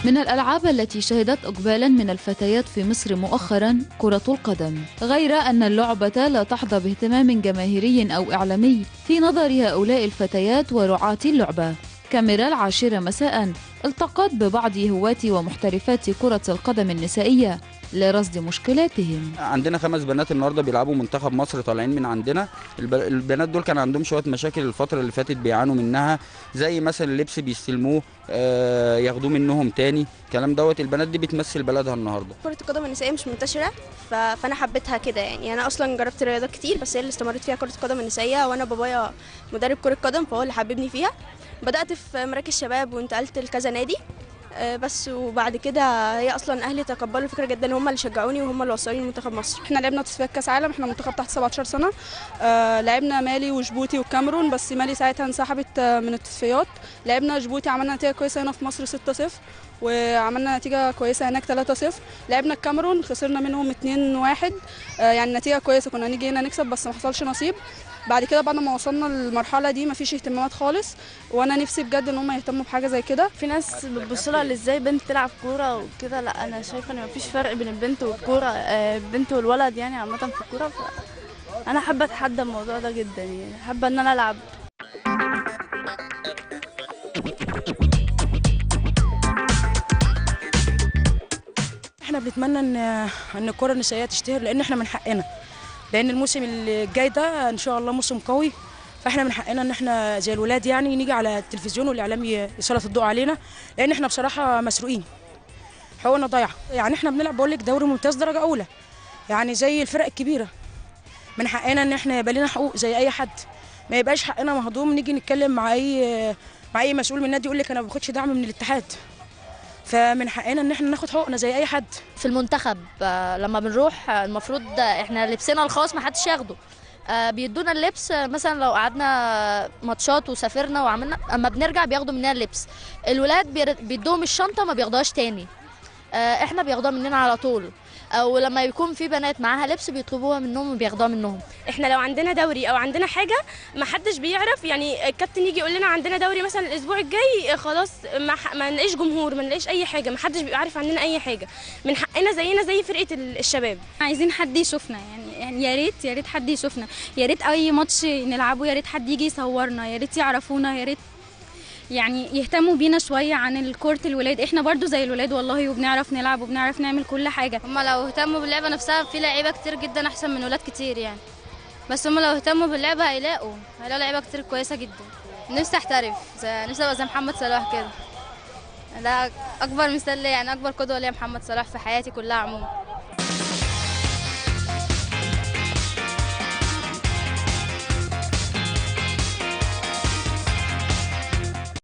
من الألعاب التي شهدت إقبالا من الفتيات في مصر مؤخرا كرة القدم غير أن اللعبة لا تحظى باهتمام جماهيري أو إعلامي في نظر هؤلاء الفتيات ورعاة اللعبة كاميرا العاشرة مساء التقت ببعض هواة ومحترفات كرة القدم النسائية لرصد مشكلاتهم عندنا خمس بنات النهارده بيلعبوا منتخب مصر طالعين من عندنا الب- البنات دول كان عندهم شويه مشاكل الفتره اللي فاتت بيعانوا منها زي مثلا اللبس بيستلموه آه، ياخدوه منهم تاني الكلام دوت البنات دي بتمثل بلدها النهارده كرة القدم النسائية مش منتشرة ف... فأنا حبيتها كده يعني أنا أصلا جربت رياضات كتير بس هي اللي استمريت فيها كرة القدم النسائية وأنا بابايا مدرب كرة قدم فهو اللي حببني فيها بدأت في مراكز شباب وانتقلت لكذا نادي آه، بس وبعد كده هي اصلا اهلي تقبلوا الفكره جدا هم اللي شجعوني وهم اللي وصلوني لمنتخب مصر احنا لعبنا تصفيات كاس عالم احنا منتخب تحت 17 سنه آه لعبنا مالي وجيبوتي والكاميرون بس مالي ساعتها انسحبت آه من التصفيات لعبنا جيبوتي عملنا نتيجه كويسه هنا في مصر 6-0 وعملنا نتيجه كويسه هناك 3-0 لعبنا الكاميرون خسرنا منهم 2-1 آه يعني نتيجه كويسه كنا نيجي هنا نكسب بس ما حصلش نصيب بعد كده بعد ما وصلنا للمرحله دي مفيش اهتمامات خالص وانا نفسي بجد ان هم يهتموا بحاجه زي كده في ناس بتبص لها اللي ازاي بنت تلعب كوره وكده لا انا شايفه ان مفيش فرق بين البنت والكوره آه، البنت والولد يعني عامه في الكوره ف انا حابه اتحدى الموضوع ده جدا يعني حابه ان انا العب احنا بنتمنى ان ان الكره النسائيه تشتهر لان احنا من حقنا لان الموسم الجاي ده ان شاء الله موسم قوي فاحنا من حقنا ان احنا زي الولاد يعني نيجي على التلفزيون والاعلام ي- يسلط الضوء علينا لان احنا بصراحه مسروقين حقوقنا ضايعه يعني احنا بنلعب بقول لك دوري ممتاز درجه اولى يعني زي الفرق الكبيره من حقنا ان احنا يبقى لنا حقوق زي اي حد ما يبقاش حقنا مهضوم نيجي نتكلم مع اي مع اي مسؤول من النادي يقول لك انا ما باخدش دعم من الاتحاد فمن حقنا ان احنا ناخد حقوقنا زي اي حد في المنتخب آه، لما بنروح آه، المفروض آه، احنا لبسنا الخاص ما حدش ياخده آه، بيدونا اللبس آه، مثلا لو قعدنا ماتشات وسافرنا وعملنا اما بنرجع بياخدوا مننا اللبس الولاد بير- بيدوهم الشنطه ما بياخدوهاش تاني آه، احنا بياخدوها مننا على طول او لما يكون في بنات معاها لبس بيطلبوها منهم وبياخدوها منهم احنا لو عندنا دوري او عندنا حاجه ما حدش بيعرف يعني الكابتن يجي يقول لنا عندنا دوري مثلا الاسبوع الجاي خلاص ما, ح- ما نلاقيش جمهور ما نلاقيش اي حاجه ما حدش بيبقى عارف عننا اي حاجه من حقنا زينا زي فرقه ال- الشباب عايزين حد يشوفنا يعني يعني يا ريت يا ريت حد يشوفنا يا ريت اي ماتش نلعبه يا ريت حد يجي يصورنا يا ريت يعرفونا يا ريت يعني يهتموا بينا شويه عن كرة الولاد احنا برضو زي الولاد والله وبنعرف نلعب وبنعرف نعمل كل حاجه هما لو اهتموا باللعبه نفسها في لعيبه كتير جدا احسن من ولاد كتير يعني بس هما لو اهتموا باللعبه هيلاقوا هيلاقوا لعيبه كتير كويسه جدا نفسي احترف زي نفسي ابقى زي محمد صلاح كده ده اكبر مثال ليا يعني اكبر قدوه ليا محمد صلاح في حياتي كلها عموما